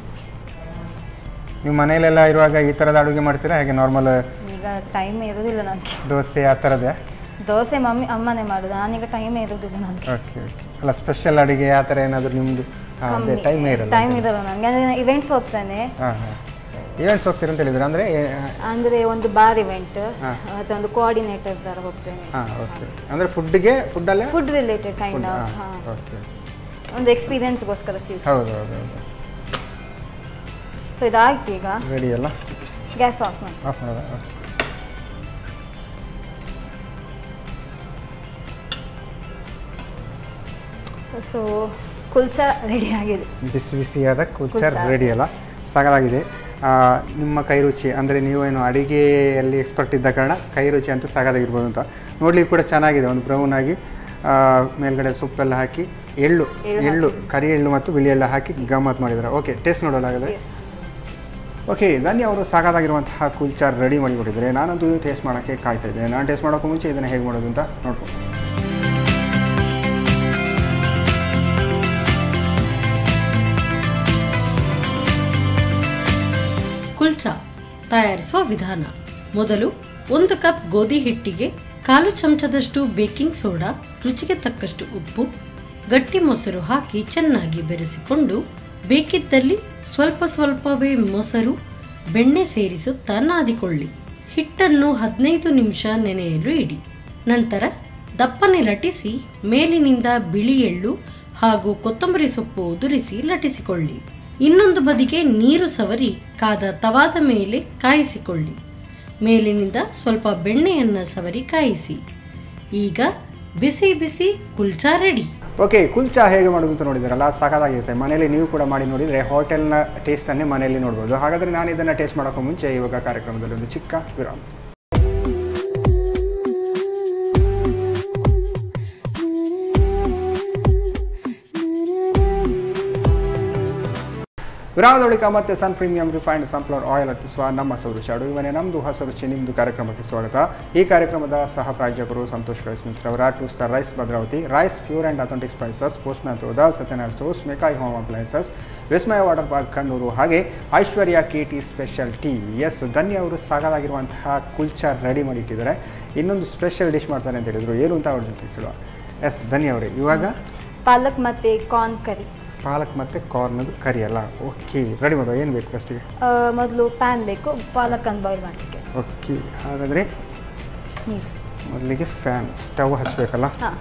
ನೀವು ಮನೆಯಲ್ಲೆಲ್ಲ ಇರುವಾಗ ಈ ಥರದ ಅಡುಗೆ ಮಾಡ್ತೀರಾ ಹಾಗೆ ನಾರ್ಮಲ್ ಈಗ ಟೈಮ್ ಇರೋದಿಲ್ಲ ನನಗೆ ದೋಸೆ ಆ ಥರದ್ದೇ ದೋಸೆ ಮಮ್ಮಿ ಅಮ್ಮನೇ ಮಾಡೋದು ನಾನೀಗ ಟೈಮೇ ಇರೋದಿಲ್ಲ ನನಗೆ ಓಕೆ ಓಕೆ ಅಲ್ಲ ಸ್ಪೆಷಲ್ ಅಡುಗೆ ಆ ಥರ ಏನಾದರೂ ನಿಮ್ಮದು ಹಾಂ ಅದೇ ಟೈಮೇ ಇರಲ್ಲ ಟೈಮ್ ಇರಲ್ಲ ನನಗೆ ಅಂದರೆ ಇವೆಂಟ್ಸ್ ಹೋಗ್ತಾನೆ ಹಾಂ ಹಾಂ ಇವೆಂಟ್ಸ್ ಹೋಗ್ತೀರ ಅಂತ ಹೇಳಿದ್ರೆ ಅಂದರೆ ಅಂದರೆ ಒಂದು ಬಾರ್ ಇವೆಂಟ್ ಹಾ. ಮತ್ತೆ ಒಂದು ಕೋಆರ್ಡಿನೇಟರ್ ಥರ ಹೋಗ್ತೇನೆ ಹಾಂ ಓಕೆ ಅಂದರೆ ಫುಡ್ಗೆ ಫುಡ್ಡಲ್ಲೇ ಫುಡ್ ರಿಲೇಟೆಡ್ ಕೈಂಡ್ ಆಫ್ ಹಾಂ ಓಕೆ ಒಂದು ಎಕ್ಸ್ಪೀರಿಯನ್ಸ್ಗೋಸ್ಕರ ಹೌದು ಹೌದು ಹೌದು ಸೊ ಇದಾಯ್ತು ಈಗ ರೆಡಿ ಅಲ್ಲ ಗ್ಯಾಸ್ ಆಫ್ ಮಾಡಿ ಆಫ್ ಮಾಡೋದ ಓಕೆ ಸೊ ಕುಲ್ಚಾ ರೆಡಿ ಆಗಿದೆ ಬಿಸಿ ಬಿಸಿಯಾದ ಕುಲ್ಚರ್ ಕುಲ್ಚಾ. ರೆಡಿ ಅಲ್ಲ ಸಾಗಲಾಗಿದೆ ಆ, ನಿಮ್ಮ ಕೈ ರುಚಿ ಅಂದರೆ ನೀವೇನು ಅಡಿಗೆಯಲ್ಲಿ ಎಕ್ಸ್ಪರ್ಟ್ ಇದ್ದ ಕಾರಣ ಕೈ ರುಚಿ ಅಂತೂ ಸಾಗದಾಗಿರ್ಬೋದು ಅಂತ ನೋಡ್ಲಿಕ್ಕೆ ಕೂಡ ಚೆನ್ನಾಗಿದೆ ಒಂದು ಬ್ರೌನ್ ಆಗಿ ಆ, ಮೇಲ್ಗಡೆ ಸೊಪ್ಪೆಲ್ಲ ಹಾಕಿ ಎಳ್ಳು ಎಳ್ಳು ಎಳ್ಳು ಕರಿ ಎಳ್ಳು ಮತ್ತು ಬಿಳಿ ಎಳ್ಳು ಹಾಕಿ ಗಮ್ಮತ್ ಮಾಡಿದ್ದಾರೆ ಓಕೆ ಟೇಸ್ಟ್ ನೋಡೋಲಾಗಿದೆ ಓಕೆ ಧನ್ಯ ಅವರು ಸಾಕಾಗಿರುವಂತಹ ಕುಲ್ಚಾರ್ ರೆಡಿ ಮಾಡಿಕೊಟ್ಟಿದ್ದಾರೆ ನಾನಂತೂ ಟೇಸ್ಟ್ ಮಾಡೋಕ್ಕೆ ಕಾಯ್ತಾ ಇದ್ದೇನೆ ನಾನು ಟೇಸ್ಟ್ ಮಾಡೋಕ್ಕೂ ಮುಂಚೆ ಇದನ್ನು ಹೇಗೆ ಮಾಡೋದು ಅಂತ ನೋಡ್ಬೋದು ಕುಲ್ಚಾ ತಯಾರಿಸುವ ವಿಧಾನ ಮೊದಲು ಒಂದು ಕಪ್ ಗೋಧಿ ಹಿಟ್ಟಿಗೆ ಕಾಲು ಚಮಚದಷ್ಟು ಬೇಕಿಂಗ್ ಸೋಡಾ ರುಚಿಗೆ ತಕ್ಕಷ್ಟು ಉಪ್ಪು ಗಟ್ಟಿ ಮೊಸರು ಹಾಕಿ ಚೆನ್ನಾಗಿ ಬೆರೆಸಿಕೊಂಡು ಬೇಕಿದ್ದಲ್ಲಿ ಸ್ವಲ್ಪ ಸ್ವಲ್ಪವೇ ಮೊಸರು ಬೆಣ್ಣೆ ಸೇರಿಸುತ್ತಾ ನಾದಿಕೊಳ್ಳಿ ಹಿಟ್ಟನ್ನು ಹದಿನೈದು ನಿಮಿಷ ನೆನೆಯಲು ಇಡಿ ನಂತರ ದಪ್ಪನೆ ಲಟಿಸಿ ಮೇಲಿನಿಂದ ಬಿಳಿ ಎಳ್ಳು ಹಾಗೂ ಕೊತ್ತಂಬರಿ ಸೊಪ್ಪು ಉದುರಿಸಿ ಲಟಿಸಿಕೊಳ್ಳಿ ಇನ್ನೊಂದು ಬದಿಗೆ ನೀರು ಸವರಿ ಕಾದ ತವಾದ ಮೇಲೆ ಕಾಯಿಸಿಕೊಳ್ಳಿ ಮೇಲಿನಿಂದ ಸ್ವಲ್ಪ ಬೆಣ್ಣೆಯನ್ನು ಸವರಿ ಕಾಯಿಸಿ ಈಗ ಬಿಸಿ ಬಿಸಿ ಕುಲ್ಚಾ ರೆಡಿ ಓಕೆ ಕುಲ್ಚಾ ಹೇಗೆ ಮಾಡೋದು ಅಂತ ನೋಡಿದಾರಲ್ಲ ಸಾಕಾಗಿರುತ್ತೆ ಮನೆಯಲ್ಲಿ ನೀವು ಕೂಡ ಮಾಡಿ ನೋಡಿದರೆ ಹೋಟೆಲ್ನ ಟೇಸ್ಟನ್ನೇ ಮನೆಯಲ್ಲಿ ನೋಡ್ಬೋದು ಹಾಗಾದರೆ ನಾನು ಇದನ್ನು ಟೇಸ್ಟ್ ಮಾಡೋಕ್ಕೂ ಮುಂಚೆ ಇವಾಗ ಕಾರ್ಯಕ್ರಮದಲ್ಲಿ ಒಂದು ಚಿಕ್ಕ ವಿರಾಮ ವಿರಾಮದ ಬಳಿಕ ಮತ್ತೆ Sun premium refined sunflower oil ಅರ್ಪಿಸುವ ನಮ್ಮ ಸೌರುಚಿ ಅಡುಗೆ ಮನೆ ನಮ್ಮದು ಹೊಸ ರುಚಿ ನಿಮ್ಮದು ಕಾರ್ಯಕ್ರಮಕ್ಕೆ ಸ್ವಾಗತ ಈ ಕಾರ್ಯಕ್ರಮದ ಸಹ ಪ್ರಾಯೋಜಕರು ಸಂತೋಷ್ ರೈಸ್ ಮಿಲ್ಸ್ ರವರ two star rice Bhadravati rice pure and authentic spices postman dal Satyanarayana stores McCoy home appliances Vismaya water park Kannur ಹಾಗೆ Aishwarya K T specialties Dhanya ಅವರು ಸಾಕಾಗಿರುವಂತಹ ಕುಲ್ಚಾ ರೆಡಿ ಮಾಡಿಟ್ಟಿದ್ದಾರೆ ಇನ್ನೊಂದು ಸ್ಪೆಷಲ್ ಡಿಶ್ ಮಾಡ್ತಾರೆ ಅಂತ ಹೇಳಿದರು ಏನು ಅಂತ ಅವ್ರ ಜೊತೆ ಕೇಳುವ ಎಸ್ ಧನ್ಯ ಅವರೇ ಇವಾಗ ಪಾಲಕ್ ಮತ್ತೆ ಕಾರ್ನ್ ಕರಿ ಪಾಲಕ್ ಮತ್ತು ಕಾರ್ನದು ಕರಿ ಅಲ್ಲ ಓಕೆ ರೆಡಿ ಮಾಡುವ ಏನು ಬೇಕು ಫಸ್ಟಿಗೆ ಮೊದಲು ಪ್ಯಾನ್ ಬೇಕು ಪಾಲಕ್ ಅನ್ನು ಬಾಯ್ಲ್ ಮಾಡಲಿಕ್ಕೆ ಓಕೆ ಹಾಗಾದರೆ ನೀರು ಮೊದಲಿಗೆ ಫ್ಯಾನ್ ಸ್ಟವ್ ಹಚ್ಚಬೇಕಲ್ಲ ಹಾಂ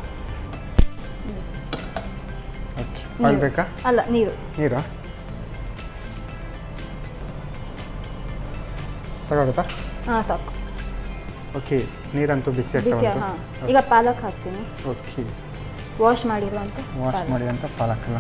ಓಕೆ ಆಯಿಲ್ ಬೇಕಾ ಅಲ್ಲ ನೀರು ನೀರಾ ಸಾಕಾಗುತ್ತಾ ಹಾಂ ಸಾಕು ಓಕೆ ನೀರಂತೂ ಬಿಸಿ ಆಗ್ತಾ ಬಿಸಿ ಹಾಂ ಈಗ ಪಾಲಕ್ ಹಾಕ್ತೀನಿ ಓಕೆ ವಾಶ್ ಮಾಡಿರುವಂಥ ವಾಶ್ ಪಾಲಕ್. ಮಾಡಿದಂಥ ಪಾಲಕಲ್ಲ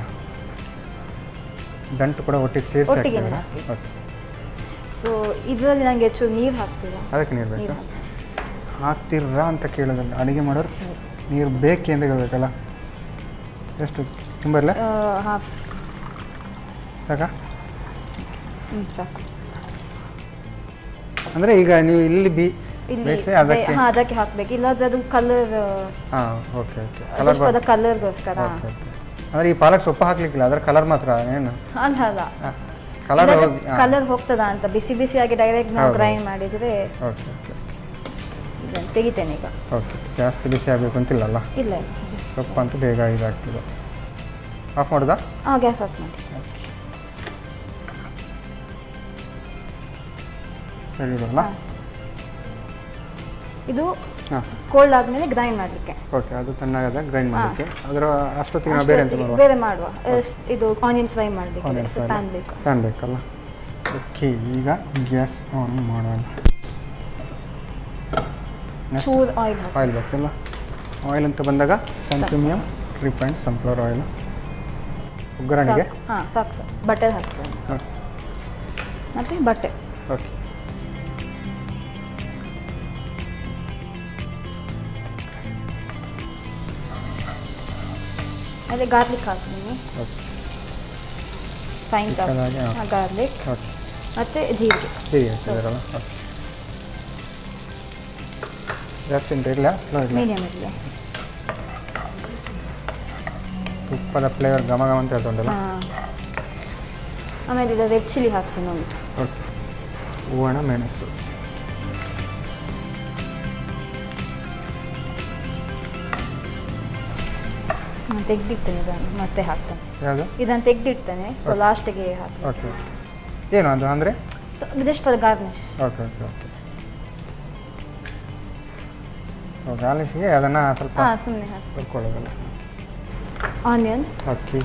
ದಂಟು ಕೂಡ ಒಟ್ಟಿಗೆ ಸೇರಿಸಿ ಒಟ್ಟಿಗೆ ಹಾಕ್ತೀರಾ ಹಾಕಿ. ಓಕೆ ಸೊ ಇದರಲ್ಲಿ ನನಗೆ ಹೆಚ್ಚು ನೀರು ಹಾಕ್ತೀರಾ ಅದಕ್ಕೆ ನೀರು ಬೇಕಾ ನೀರು ಹಾಕಿ ಹಾಕ್ತಿರ್ರಾ ಅಂತ ಕೇಳೋದಲ್ಲ ಅಡುಗೆ ಮಾಡೋರು ನೀರು ಬೇಕೆ ಅಂತ ಹೇಳ್ಬೇಕಲ್ಲ ಎಷ್ಟು ತುಂಬರಲ್ಲ ಹಾಫ್ ಸಾಕಾ ಹ್ಞೂ ಸಾಕು ಅಂದರೆ ಈಗ ನೀವು ಇಲ್ಲಿ ಬಿ ಇಲ್ಲಿ ಬೇಯಿಸಿ ಅದಕ್ಕೆ ಹಾಂ ಅದಕ್ಕೆ ಹಾಕ್ಬೇಕು ಇಲ್ಲಾಂದ್ರೆ ಅದು ಕಲರ್ ಹಾಂ ಓಕೆ ಓಕೆ ಕಲರ್ ಅದರ ಕಲರ್ಗೋಸ್ಕರ ಓಕೆ ಓಕೆ ಅಂದರೆ ಈ ಪಾಲಕ್ ಸೊಪ್ಪು ಹಾಕ್ಲಿಕ್ಕಿಲ್ಲ ಅದರ ಕಲರ್ ಮಾತ್ರ ಏನು ಅಲ್ಲ ಅಲ್ಲ ಕಲರ್ ಹೋಗಿ ಹಾಂ ಕಲರ್ ಹೋಗ್ತದಾ ಅಂತ ಬಿಸಿ ಬಿಸಿಯಾಗಿ ಡೈರೆಕ್ಟ್ ನಾವು ಹೌದು. ಗ್ರೈಂಡ್ ಮಾಡಿದರೆ ಓಕೆ ಓಕೆ ಇದನ್ನು ತೆಗಿತೇನೆ ಈಗ ಓಕೆ ಜಾಸ್ತಿ ಬಿಸಿ ಆಗಬೇಕು ಅಂತಿಲ್ಲಲ್ಲ ಇಲ್ಲ ಸೊಪ್ಪು ಅಂತೂ ಬೇಗ ಇದಾಗ್ತದೆ ಆಫ್ ಮಾಡೋದಾ ಹಾಂ ಗ್ಯಾಸ್ ಆಫ್ ಮಾಡಿ ಸರಿ ಇಡಲ್ಲ ಇದು ಹಾಂ ಕೋಲ್ಡ್ ಆದಮೇಲೆ ಗ್ರೈಂಡ್ ಮಾಡಲಿಕ್ಕೆ ಓಕೆ ಅದು ತಣ್ಣಗಾದ ಗ್ರೈಂಡ್ ಮಾಡಲಿಕ್ಕೆ ಅದರ ಅಷ್ಟೊತ್ತಿಗೆ ನಾವು ಬೇರೆ ಎಂತ ಮಾಡುವ ಬೇರೆ ಮಾಡುವ ಎಸ್- ಇದು ಆನಿಯನ್ ಫ್ರೈ ಮಾಡಲಿಕ್ಕೆ ಆನಿಯನ್ ಫ್ರೈ ಪ್ಯಾನ್ ಬೇಕು ಪ್ಯಾನ್ ಬೇಕಲ್ಲ ಓಕೆ ಈಗ ಗ್ಯಾಸ್ ಆನ್ ಮಾಡೋಣ ನೆಕ್ಸ್ಟ್ ಚೂರ್ ಆಯಿಲ್ ಹಾಕಿ ಆಯಿಲ್ ಬೇಕಲ್ಲ ಆಯಿಲ್ ಅಂತ ಬಂದಾಗ Sun premium refined sunflower oil ಒಗ್ಗರಣೆಗೆ ಹಾಂ ಸಾಕು ಸಾಕು ಬಟರ್ ಹಾಕ್ತೇನೆ ಓಕೆ ಮತ್ತು ಬಟ್ಟೆ ಓಕೆ ಆಮೇಲೆ ಗಾರ್ಲಿಕ್ ಹಾಕ್ತೀನಿ ಓಕೆ ಫೈನ್ ಚಿಕ್ಕದಾಗಿ, ಹಾ. ಗಾರ್ಲಿಕ್ ಓಕೆ ಮತ್ತು ಜೀರಿಗೆ ಹೀಗೆ ಹಾಕಿದಾರಲ್ಲ ಓಕೆ ಜಾಸ್ತಿ ಉಂಟು ಇಲ್ಲ ಸ್ಲೋ ಇಲ್ಲ ಮೀಡಿಯಮ್ ಇರಲಿ ತುಪ್ಪದ ಫ್ಲೇವರ್ ಘಮ ಘಮ ಅಂತ ಹೇಳ್ತುಂಟಲ್ಲ ಹಾಂ ಆಮೇಲೆ ಇದು ರೆಡ್ ಚಿಲ್ಲಿ ಹಾಕ್ತೀನಿ ಉಂಟು ಓಕೆ ಹೂವಣ ಮೆಣಸು ನಾನು ತೆಗ್ದಿಡ್ತೇನೆ ಇದನ್ನು ಮತ್ತೆ ಹಾಕ್ತೇನೆ ಯಾವುದು ಇದನ್ನು ತೆಗ್ದಿಡ್ತೇನೆ ಸೊ ಲಾಸ್ಟಿಗೆ ಹಾಕಿ ಓಕೆ ಏನು ಅದು ಅಂದರೆ just for garnish okay okay okay ಗಾರ್ಲಿಷ್ಗೆ ಅದನ್ನು ಸ್ವಲ್ಪ ಹಾಂ ಸುಮ್ಮನೆ ಹಾಕಿ ಹುರ್ಕೊಳ್ಳೋದಲ್ಲ ಆನಿಯನ್ ಓಕೆ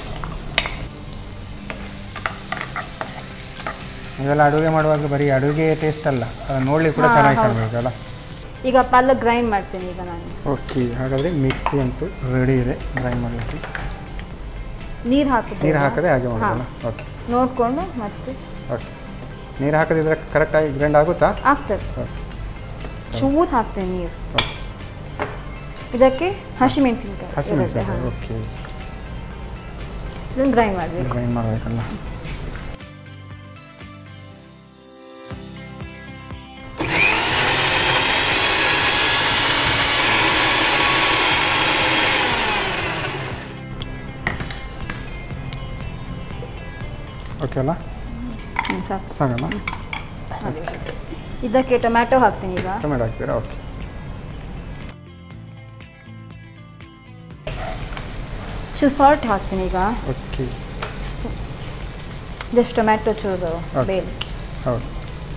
ಇವೆಲ್ಲ ಅಡುಗೆ ಮಾಡುವಾಗ ಬರೀ ಅಡುಗೆ ಟೇಸ್ಟ್ ಅಲ್ಲ ಅದನ್ನು ನೋಡ್ಲಿಕ್ಕೆ ಕೂಡ ಹಾ, ಚೆನ್ನಾಗಿ ಹೌದು. ಕಾಣಬೇಕಲ್ಲ ಈಗ ಪಲ್ಯ ಗ್ರೈಂಡ್ ಮಾಡ್ತೀನಿ ಈಗ ನಾನು ಓಕೆ ಹಾಗಾದರೆ ಮಿಕ್ಸಿ ಅಂತೂ ರೆಡಿ ಇದೆ ಗ್ರೈಂಡ್ ಮಾಡಲಿಕ್ಕೆ ನೀರು ಹಾಕಿ ನೀರು ಹಾಕದೆ ಹಾಗೆ ಮಾಡೋದಲ್ಲ ಓಕೆ ನೋಡಿಕೊಂಡು ಮತ್ತೆ ಓಕೆ ನೀರು ಹಾಕದಿದ್ರೆ ಕರೆಕ್ಟಾಗಿ ಗ್ರೈಂಡ್ ಆಗುತ್ತಾ ಆಗ್ತದೆ ಓಕೆ ಚೂರು ಹಾಕ್ತೇನೆ ನೀರು ಓಕೆ ಇದಕ್ಕೆ ಹಸಿಮೆಣಸಿನ್ಕಾಯಿ ಹಸಿಮೆಣಸಿನಕಾಯಿ ಓಕೆ ಇದನ್ನು ಗ್ರೈಂಡ್ ಮಾಡಬೇಕು ಗ್ರೈಂಡ್ ಮಾಡಬೇಕಲ್ಲ ಓಕೆ ಅಲ್ಲ ಹ್ಞೂ ಸಾಕು ಸಾಕಲ್ಲ ಇದಕ್ಕೆ ಟೊಮ್ಯಾಟೊ ಹಾಕ್ತೀನಿ ಈಗ ಟೊಮೆಟೊ ಹಾಕ್ತೀರಾ ಓಕೆ ಶು ಸಾಲ್ಟ್ ಹಾಕ್ತೀನಿ ಈಗ ಓಕೆ ಜಸ್ಟ್ ಟೊಮ್ಯಾಟೊ ಚೂರು Okay. ಬೇಳೆ ಹೌದು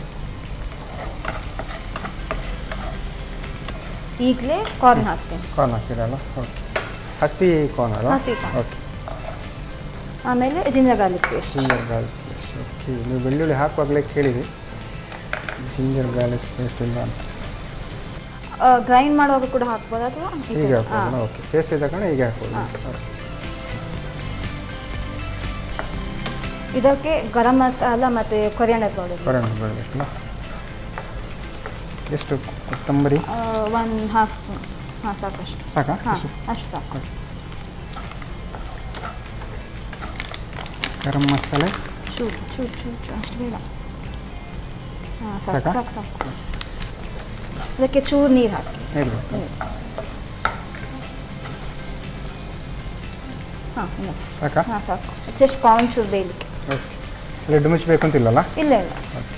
ಈಗಲೇ ಕಾರ್ನ್ ಹಾಕ್ತೀನಿ ಕಾರ್ನ್ ಹಾಕ್ತೀರಲ್ಲ ಓಕೆ ಹಸಿ ಕಾರ್ನ್ ಅಲ್ಲ ಹಸಿ corn. ಓಕೆ ಆಮೇಲೆ ginger garlic paste ginger garlic paste okay ನೀವು ಬೆಳ್ಳುಳ್ಳಿ ಹಾಕುವಾಗಲೇ ಕೇಳಿರಿ ಜಿಂಜರ್ ಗಾರ್ಲಿಕ್ ಪೇಸ್ಟ್ ಇಲ್ಲ ಅಂತ ಗ್ರೈಂಡ್ ಮಾಡುವಾಗ ಕೂಡ ಹಾಕ್ಬೋದು ಅಥವಾ ಹೀಗೆ ಹಾಕ್ಬೋದಲ್ಲ ಓಕೆ ಪೇಸ್ಟ್ ಇದ್ದ ಕಾರಣ ಹೀಗೆ ಹಾಕ್ಬೋದು ಹಾ. ಓಕೆ. ಇದಕ್ಕೆ ಗರಂ ಮಸಾಲ ಮತ್ತು ಕೊರಿಯಾಂಡರ್ ಪೌಡರ್ ಕೊರಿಯಾಂಡರ್ ಬೆಳೆದಿಲ್ಲ ಎಷ್ಟು ಕೊತ್ತಂಬರಿ ಒನ್ ಹಾಫ್ ಹಾಂ ಸಾಕಷ್ಟು ಸಾಕಾ ಹಾಂ ಎಷ್ಟು? ಅಷ್ಟು ಸಾಕು ಗರಂ ಮಸಾಲೆ ಚೂರು ಚೂರು ಚೂರು ಚೂರು ಅಷ್ಟು ಬೇಡ ಹಾಂ ಸಾಕಾ? ಸಾಕು ಸಾಕು ಸಾಕು ಅದಕ್ಕೆ ಚೂರು ನೀರು ಹಾಕಿ ಇರಬೇಕು ಹಾಂ ಸಾಕಾ ಹಾಂ ಸಾಕು ಜಸ್ಟ್ ಕಾರ್ನ್ ಚೂರು ಬೇಯಲಿಕ್ಕೆ ಓಕೆ ಲಿಡ್ ಮುಚ್ಚಬೇಕು ಅಂತಿಲ್ಲಲ್ಲ ಇಲ್ಲ ಇಲ್ಲ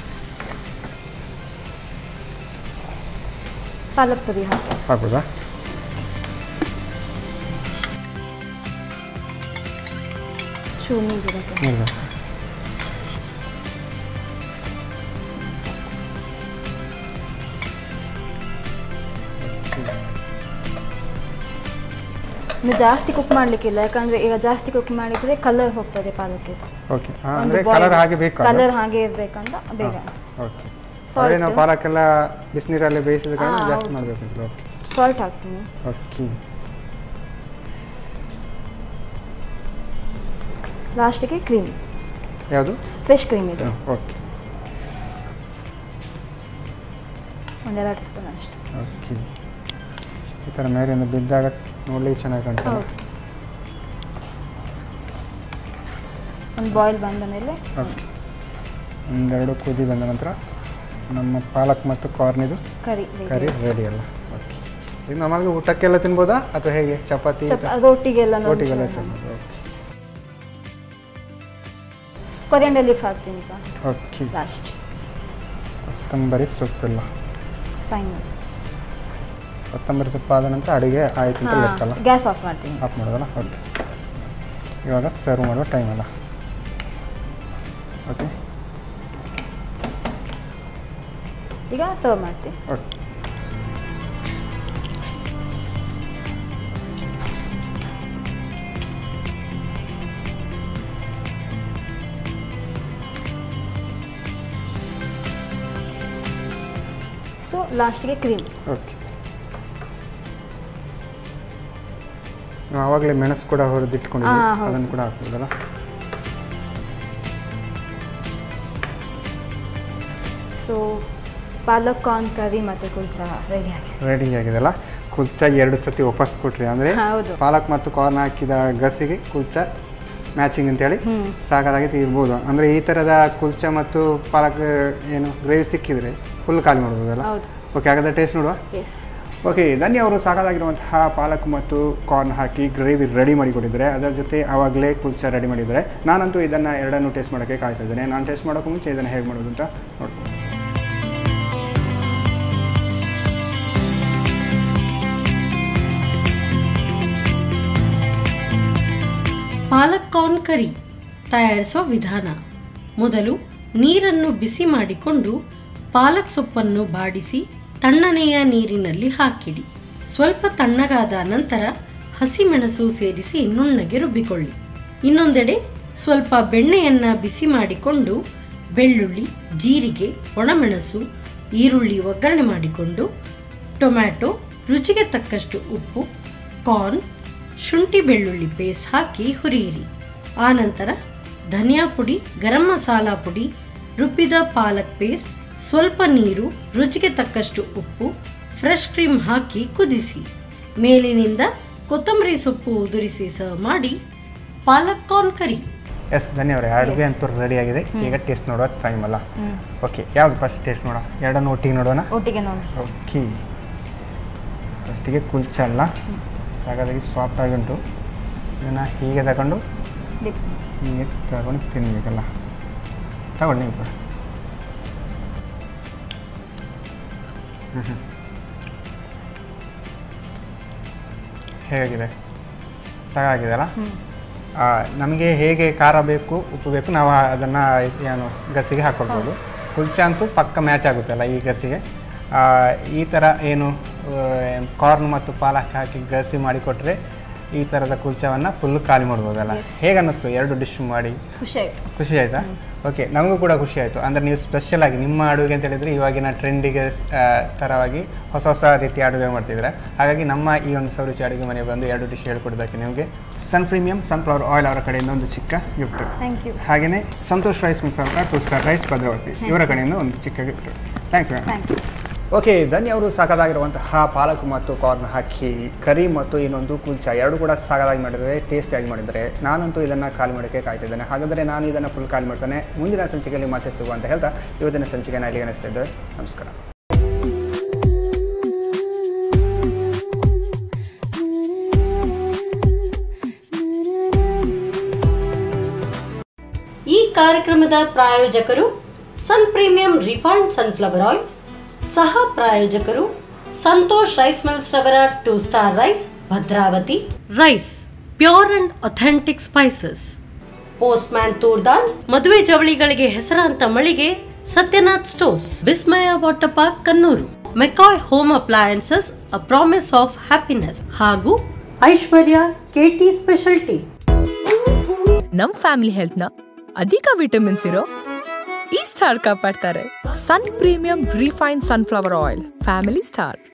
ಪಾಲಕ್ ಪುರಿ ಹಾಕಿ ಹಾಕ್ಬೋದಾ ಚೂರು ನೀರು ಇದಕ್ಕೆ ಇರಬೇಕು ಇನ್ನು ಜಾಸ್ತಿ ಕುಕ್ ಮಾಡಲಿಕ್ಕಿಲ್ಲ ಯಾಕಂದರೆ ಈಗ ಜಾಸ್ತಿ ಕುಕ್ ಮಾಡಿದರೆ ಕಲರ್ ಹೋಗ್ತದೆ ಪಾಲಕ್ಕೆ ಓಕೆ ಹಾಂ ಅಂದರೆ ಕಲರ್ ಹಾಗೆ ಬೇಕು ಕಲರ್ ಹಾಗೆ ಇರಬೇಕಂತ ಬೇಗ ಓಕೆ ಆದರೆ ನಾವು ಪಾಲಕ್ಕೆಲ್ಲ ಬಿಸಿನೀರಲ್ಲಿ ಬೇಯಿಸಿದ ಕಾರಣ ಹಾ, ಜಾಸ್ತಿ ಹೌದು. ಮಾಡಬೇಕು ಓಕೆ ಸಾಲ್ಟ್ ಹಾಕ್ತೀನಿ ಓಕೆ ಲಾಸ್ಟಿಗೆ ಕ್ರೀಮ್ ಯಾವುದು ಫ್ರೆಶ್ ಕ್ರೀಮ್ ಇದೆ ಓಕೆ ಒಂದೆರಡು ಸ್ಪೂನ್ ಅಷ್ಟು ಓಕೆ ಈ ಥರ ಮೇಲಿಂದ ಬಿದ್ದಾಗ ನೋಡ್ಲಿಕ್ಕೆ ಚೆನ್ನಾಗಿ ಕಾಣ್ತದೆ ಹೌದು ಒಂದು ಬಾಯ್ಲ್ ಬಂದ ಮೇಲೆ ಓಕೆ ಒಂದೆರಡು ಕುದಿ ಬಂದ ನಂತರ ನಮ್ಮ ಪಾಲಕ್ ಮತ್ತು ಕಾರ್ನಿದು ಕರಿ ಕರಿ ರೆಡಿ ಅಲ್ಲ ಓಕೆ ಇದು ನಮಗೆ ಊಟಕ್ಕೆಲ್ಲ ತಿನ್ಬೋದಾ ಅಥವಾ ಹೇಗೆ ಚಪಾತಿ ಚಪ ರೊಟ್ಟಿಗೆಲ್ಲ ರೋಟಿಗೆಲ್ಲ ತಿನ್ಬೋದು ಓಕೆ ಕೊರಿಯಂಡರ್ ಲೀಫ್ ಹಾಕ್ತೀನಿ ಈಗ ಓಕೆ ಲಾಸ್ಟ್ ಕೊತ್ತಂಬರಿ ಸೊಪ್ಪೆಲ್ಲ ಫೈನ್ ಕೊತ್ತಂಬರಿ ಸೊಪ್ಪು ಆದ ನಂತರ ಅಡುಗೆ ಆಯ್ತು ಅಂತ ಲೆಕ್ಕಲ್ಲ ಗ್ಯಾಸ್ ಆಫ್ ಮಾಡ್ತೀನಿ ಆಫ್ ಮಾಡೋದಲ್ಲ ಓಕೆ ಇವಾಗ ಸರ್ವ್ ಮಾಡುವ ಟೈಮ್ ಅಲ್ಲ ಓಕೆ ಈಗ ಸರ್ವ್ ಮಾಡ್ತೀನಿ ಓಕೆ ಲಾಸ್ಟಿಗೆ ಕ್ರೀಮ್ ಓಕೆ ನಾವು ಆವಾಗಲೇ ಮೆಣಸು ಕೂಡ ಹುರಿದಿಟ್ಕೊಂಡಿದ್ವಿ ಹಾ, ಹೌದು. ಅದನ್ನು ಕೂಡ ಹಾಕ್ಬೋದಲ್ಲ ಸೊ ಪಾಲಕ್ ಕಾರ್ನ್ ಕರಿ ಮತ್ತು ಕುಲ್ಚಾ ರೆಡಿ ಆಗಿದೆ ರೆಡಿ ಆಗಿದೆಲ್ಲ ಕುಲ್ಚಾ ಎರಡು ಸತಿ ವಾಪಸ್ ಕೊಟ್ರಿ ಅಂದರೆ ಹೌದು. ಪಾಲಕ್ ಮತ್ತು ಕಾರ್ನ್ ಹಾಕಿದ ಗಸಿಗೆ ಕುಲ್ಚಾ ಮ್ಯಾಚಿಂಗ್ ಅಂತೇಳಿ ಸಾಕಾಗಿ ಇರ್ಬೋದು ಅಂದರೆ ಈ ಥರದ ಕುಲ್ಚಾ ಮತ್ತು ಪಾಲಕ್ ಏನು ಗ್ರೇವಿ ಸಿಕ್ಕಿದ್ರೆ ಫುಲ್ ಖಾಲಿ ಮಾಡ್ಬೋದಲ್ಲ ಹೌದು. ಓಕೆ ಹಾಗಾದ್ರೆ ಟೇಸ್ಟ್ ನೋಡುವ ಎಸ್ ಓಕೆ ಧನ್ಯ ಅವರು ಸಾಕಾಗಿರುವಂತಹ ಪಾಲಕ್ ಮತ್ತು ಕಾರ್ನ್ ಹಾಕಿ ಗ್ರೇವಿ ರೆಡಿ ಮಾಡಿಕೊಟ್ಟಿದ್ದಾರೆ ಅದರ ಜೊತೆ ಆವಾಗಲೇ ಕುಲ್ಚಾ ರೆಡಿ ಮಾಡಿದ್ದಾರೆ ನಾನಂತೂ ಇದನ್ನು ಎರಡನ್ನೂ ಟೇಸ್ಟ್ ಮಾಡೋಕ್ಕೆ ಕಾಯ್ತಾ ಇದ್ದೇನೆ ನಾನು ಟೇಸ್ಟ್ ಮಾಡೋಕ್ಕೂ ಮುಂಚೆ ಇದನ್ನು ಹೇಗೆ ಮಾಡೋದು ಅಂತ ನೋಡ್ಬೋದು ಪಾಲಕ್ ಕಾರ್ನ್ ಕರಿ ತಯಾರಿಸುವ ವಿಧಾನ ಮೊದಲು ನೀರನ್ನು ಬಿಸಿ ಮಾಡಿಕೊಂಡು ಪಾಲಕ್ ಸೊಪ್ಪನ್ನು ಬಾಡಿಸಿ ತಣ್ಣನೆಯ ನೀರಿನಲ್ಲಿ ಹಾಕಿಡಿ ಸ್ವಲ್ಪ ತಣ್ಣಗಾದ ನಂತರ ಹಸಿಮೆಣಸು ಸೇರಿಸಿ ನುಣ್ಣಗೆ ರುಬ್ಬಿಕೊಳ್ಳಿ ಇನ್ನೊಂದೆಡೆ ಸ್ವಲ್ಪ ಬೆಣ್ಣೆಯನ್ನ ಬಿಸಿ ಮಾಡಿಕೊಂಡು ಬೆಳ್ಳುಳ್ಳಿ ಜೀರಿಗೆ ಒಣಮೆಣಸು ಈರುಳ್ಳಿ ಒಗ್ಗರಣೆ ಮಾಡಿಕೊಂಡು ಟೊಮ್ಯಾಟೊ ರುಚಿಗೆ ತಕ್ಕಷ್ಟು ಉಪ್ಪು ಕಾರ್ನ್ ಶುಂಠಿ ಬೆಳ್ಳುಳ್ಳಿ ಪೇಸ್ಟ್ ಹಾಕಿ ಹುರಿಯಿರಿ ಆನಂತರ ಧನಿಯಾ ಪುಡಿ ಗರಂ ಮಸಾಲ ಪುಡಿ ರುಬ್ಬಿದ ಪಾಲಕ್ ಪೇಸ್ಟ್ ಸ್ವಲ್ಪ ನೀರು ರುಚಿಗೆ ತಕ್ಕಷ್ಟು ಉಪ್ಪು ಫ್ರೆಶ್ ಕ್ರೀಮ್ ಹಾಕಿ ಕುದಿಸಿ ಮೇಲಿನಿಂದ ಕೊತ್ತಂಬರಿ ಸೊಪ್ಪು ಉದುರಿಸಿ ಸರ್ವ್ ಮಾಡಿ ಪಾಲಕ್ ಕಾರ್ನ್ ಕರಿ ಎಸ್ ಧನ್ಯವಾದ ಅಡುಗೆ ಅಂತೂ ರೆಡಿ ಆಗಿದೆ ಈಗ ಟೇಸ್ಟ್ ನೋಡೋ ಟೈಮ್ ಅಲ್ಲ ಓಕೆ ಯಾವ್ದು ಫಸ್ಟ್ ಟೇಸ್ಟ್ ನೋಡೋಣ ಎರಡನ್ನು ಒಟ್ಟಿಗೆ ನೋಡೋಣ ಒಟ್ಟಿಗೆ ನೋಡಿ ಓಕೆ ಫಸ್ಟಿಗೆ ಕುಲ್ಚ ಅಲ್ಲ ಸಾಕಾಗಿ ಸಾಫ್ಟಾಗಿ ಉಂಟು ಇದನ್ನು ಹೀಗೆ ತಗೊಂಡು ಡಿಪ್ ಹೀಗೆ ತಗೊಂಡು ತಿನ್ನಬೇಕಲ್ಲ ತಗೊಳ್ಳಿ ನೀವು ಕೂಡ ಹ್ಮ್, ಹ್ಮ್. ಹೇಗಾಗಿದೆ ಸಾಕಾಗಿದೆಯಲ್ಲ ನಮಗೆ ಹೇಗೆ ಖಾರ ಬೇಕು ಉಪ್ಪು ಬೇಕು ನಾವು ಅದನ್ನು ಏನು ಗಸಿಗೆ ಹಾಕ್ಕೊಳ್ಬೋದು ಕುಲ್ಚ ಅಂತೂ ಪಕ್ಕ ಮ್ಯಾಚ್ ಆಗುತ್ತಲ್ಲ ಈ ಗಸಿಗೆ ಆ, ಈ ಥರ ಏನು ಕಾರ್ನ್ ಮತ್ತು ಪಾಲಕ್ ಹಾಕಿ ಗಸಿ ಮಾಡಿಕೊಟ್ರೆ ಈ ಥರದ ಕುಲ್ಚವನ್ನು ಫುಲ್ ಖಾಲಿ ಮಾಡ್ಬೋದಲ್ಲ ಹೇಗೆ ಅನ್ನಿಸ್ತು ಎರಡು ಡಿಶ್ ಮಾಡಿ ಖುಷಿ ಆಯಿತು ಖುಷಿ ಆಯ್ತಾ ಓಕೆ ನಮಗೂ ಕೂಡ ಖುಷಿ ಆಯಿತು ಅಂದರೆ ನೀವು ಸ್ಪೆಷಲ್ ಆಗಿ ನಿಮ್ಮ ಅಡುಗೆ ಅಂತ ಹೇಳಿದರೆ ಇವಾಗಿನ ಟ್ರೆಂಡಿಗೆ ಥರವಾಗಿ ಹೊಸ ಹೊಸ ರೀತಿಯ ಅಡುಗೆ ಮಾಡ್ತಿದ್ರೆ ಹಾಗಾಗಿ ನಮ್ಮ ಈ ಒಂದು ಸೌರುಚಿ ಅಡುಗೆ ಮನೆ ಬಂದು ಎರಡು ಡಿಶ್ ಹೇಳ್ಕೊಡೋದಕ್ಕೆ ನಿಮಗೆ ಸನ್ ಪ್ರೀಮಿಯಂ ಸನ್ಫ್ಲವರ್ ಆಯಿಲ್ ಅವರ ಕಡೆಯಿಂದ ಒಂದು ಚಿಕ್ಕ ಗಿಫ್ಟ್ ಥ್ಯಾಂಕ್ ಯು ಹಾಗೆಯೇ ಸಂತೋಷ್ ರೈಸ್ ಮಿಕ್ಸ್ ಅವರ ಟೂ ಸ್ಟಾರ್ ರೈಸ್ ಭದ್ರಾವತಿ ಇವರ ಕಡೆಯಿಂದ ಒಂದು ಚಿಕ್ಕ gift thank you thank you okay Dhanya ಅವರು ಸಾಕಾಗಿರುವಂತಹ ಪಾಲಕ್ ಮತ್ತು ಕಾರ್ನ್ ಹಾಕಿ ಕರಿ ಮತ್ತು ಇನ್ನೊಂದು ಕುಲ್ಚ ಎರಡು ಕೂಡ ಸಾಕಾಗಿ ಮಾಡಿದರೆ ಟೇಸ್ಟಿಯಾಗಿ ಮಾಡಿದರೆ ನಾನಂತೂ ಇದನ್ನು ಖಾಲಿ ಮಾಡೋಕ್ಕೆ ಕಾಯ್ತಿದ್ದೇನೆ ಹಾಗಾದರೆ ನಾನು ಇದನ್ನು ಫುಲ್ ಖಾಲಿ ಮಾಡ್ತಾನೆ ಮುಂದಿನ ಸಂಚಿಕೆಯಲ್ಲಿ ಮತ್ತೆ ಸಿಗುವ ಅಂತ ಹೇಳ್ತಾ ಇವತ್ತಿನ ಸಂಚಿಕೆನ ಇಲ್ಲಿಗೆ ಅನಿಸ್ತಾ ಇದ್ದೇವೆ ನಮಸ್ಕಾರ ಈ ಕಾರ್ಯಕ್ರಮದ ಪ್ರಾಯೋಜಕರು Sun premium refined sunflower oil ಸಹ ಪ್ರಾಯೋಜಕರು ಸಂತೋಷ್ ರೈಸ್ ಮಿಲ್ಸ್ ರವರ two star rice Bhadravati rice pure and authentic spices postman toor dal ಮದುವೆ ಜವಳಿಗಳಿಗೆ ಹೆಸರಾಂತ ಮಳಿಗೆ Satyanath stores Vismaya water park Kannur McCoy home appliances a promise of happiness ಹಾಗೂ ಐಶ್ವರ್ಯ ಕೆಟಿ ಸ್ಪೆಷಾಲಿಟಿ ನಮ್ ಫ್ಯಾಮಿಲಿ ಹೆಲ್ತ್ ನ ಅಧಿಕ ವಿಟಮಿನ್ಸ್ ಇರೋ ಈ ಸ್ಟಾರ್ ಕಾಪಾಡ್ತಾರೆ Sun premium refine sunflower oil family star